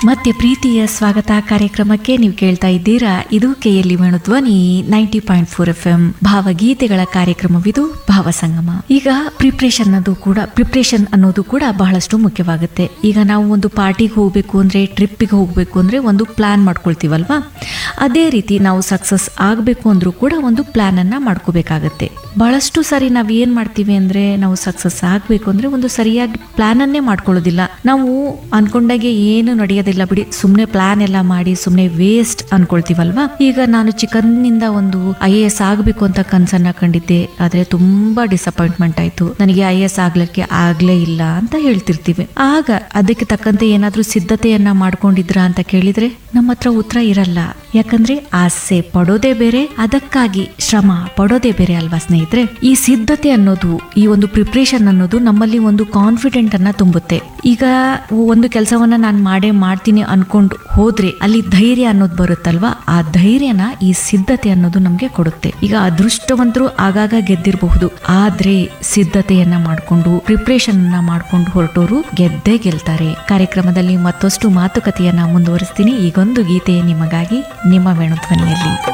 ಮತ್ತೆ ಪ್ರೀತಿಯ ಸ್ವಾಗತ ಕಾರ್ಯಕ್ರಮಕ್ಕೆ ನೀವು ಕೇಳ್ತಾ ಇದ್ದೀರಾ ಇದು KLE Venudhwani ninety point four F M ಭಾವಗೀತೆಗಳ ಕಾರ್ಯಕ್ರಮವಿದು ಭಾವಸಂಗಮ ಈಗ ಪ್ರಿಪ್ರೇಷನ್ ಅದು ಕೂಡ ಪ್ರಿಪ್ರೇಷನ್ ಅನ್ನೋದು ಕೂಡ ಬಹಳಷ್ಟು ಮುಖ್ಯವಾಗುತ್ತೆ ಈಗ ನಾವು ಒಂದು ಪಾರ್ಟಿಗೆ ಹೋಗ್ಬೇಕು ಅಂದ್ರೆ ಟ್ರಿಪ್ಪಿಗೆ ಹೋಗ್ಬೇಕು ಅಂದ್ರೆ ಒಂದು ಪ್ಲಾನ್ ಮಾಡ್ಕೊಳ್ತೀವಲ್ವಾ ಅದೇ ರೀತಿ ನಾವು ಸಕ್ಸಸ್ ಆಗಬೇಕು ಅಂದ್ರೂ ಕೂಡ ಒಂದು ಪ್ಲಾನ್ ಅನ್ನ ಮಾಡ್ಕೋಬೇಕಾಗತ್ತೆ ಬಹಳಷ್ಟು ಸಾರಿ ನಾವು ಏನ್ ಮಾಡ್ತೀವಿ ಅಂದ್ರೆ ನಾವು ಸಕ್ಸಸ್ ಆಗಬೇಕು ಅಂದ್ರೆ ಒಂದು ಸರಿಯಾಗಿ ಪ್ಲಾನ್ ಅನ್ನೇ ಮಾಡ್ಕೊಳ್ಳೋದಿಲ್ಲ ನಾವು ಅನ್ಕೊಂಡಾಗೆ ಏನು ನಡೆಯೋದಿಲ್ಲ ಬಿಡಿ ಸುಮ್ನೆ ಪ್ಲಾನ್ ಎಲ್ಲ ಮಾಡಿ ಸುಮ್ನೆ ವೇಸ್ಟ್ ಅನ್ಕೊಳ್ತೀವಲ್ವಾ ಈಗ ನಾನು ಚಿಕನ್ನಿಂದ ಒಂದು ಐ ಎ ಎಸ್ ಆಗಬೇಕು ಅಂತ ಕನ್ಸನ್ನ ಕಂಡಿದ್ದೆ ಆದ್ರೆ ತುಂಬಾ ಡಿಸಪಾಯಿಂಟ್ಮೆಂಟ್ ಆಯ್ತು ನನಗೆ ಐ ಎಸ್ ಆಗ್ಲಿಕ್ಕೆ ಆಗ್ಲೇ ಇಲ್ಲ ಅಂತ ಹೇಳ್ತಿರ್ತೀವಿ ಆಗ ಅದಕ್ಕೆ ತಕ್ಕಂತೆ ಏನಾದ್ರೂ ಸಿದ್ಧತೆಯನ್ನ ಮಾಡ್ಕೊಂಡಿದ್ರ ಅಂತ ಕೇಳಿದ್ರೆ ನಮ್ಮ ಹತ್ರ ಉತ್ತರ ಇರಲ್ಲ ಯಾಕಂದ್ರೆ ಆಸೆ ಪಡೋದೇ ಬೇರೆ ಅದಕ್ಕಾಗಿ ಶ್ರಮ ಪಡೋದೇ ಬೇರೆ ಅಲ್ವಾ ಸ್ನೇಹಿತರೆ ಈ ಸಿದ್ಧತೆ ಅನ್ನೋದು ಈ ಒಂದು ಪ್ರಿಪ್ರೇಷನ್ ಅನ್ನೋದು ನಮ್ಮಲ್ಲಿ ಒಂದು ಕಾನ್ಫಿಡೆಂಟ್ ಅನ್ನ ತುಂಬುತ್ತೆ ಈಗ ಒಂದು ಕೆಲಸವನ್ನ ನಾನು ಮಾಡೇ ಮಾಡ್ತೀನಿ ಅನ್ಕೊಂಡು ಹೋದ್ರೆ ಅಲ್ಲಿ ಧೈರ್ಯ ಅನ್ನೋದು ಬರುತ್ತಲ್ವಾ ಆ ಧೈರ್ಯನ ಈ ಸಿದ್ಧತೆ ಅನ್ನೋದು ನಮ್ಗೆ ಕೊಡುತ್ತೆ ಈಗ ಅದೃಷ್ಟವಂತರು ಆಗಾಗ ಗೆದ್ದಿರಬಹುದು ಆದ್ರೆ ಸಿದ್ಧತೆಯನ್ನ ಮಾಡ್ಕೊಂಡು ಪ್ರಿಪ್ರೇಷನ್ ಅನ್ನ ಮಾಡ್ಕೊಂಡು ಹೊರಟೋರು ಗೆದ್ದೇ ಗೆಲ್ತಾರೆ ಕಾರ್ಯಕ್ರಮದಲ್ಲಿ ಮತ್ತಷ್ಟು ಮಾತುಕತೆಯನ್ನ ಮುಂದುವರಿಸ್ತೀನಿ ಈಗೊಂದು ಗೀತೆ ನಿಮಗಾಗಿ ನಿಮ್ಮ ವೇಣುಧ್ವನಿಯಲ್ಲಿ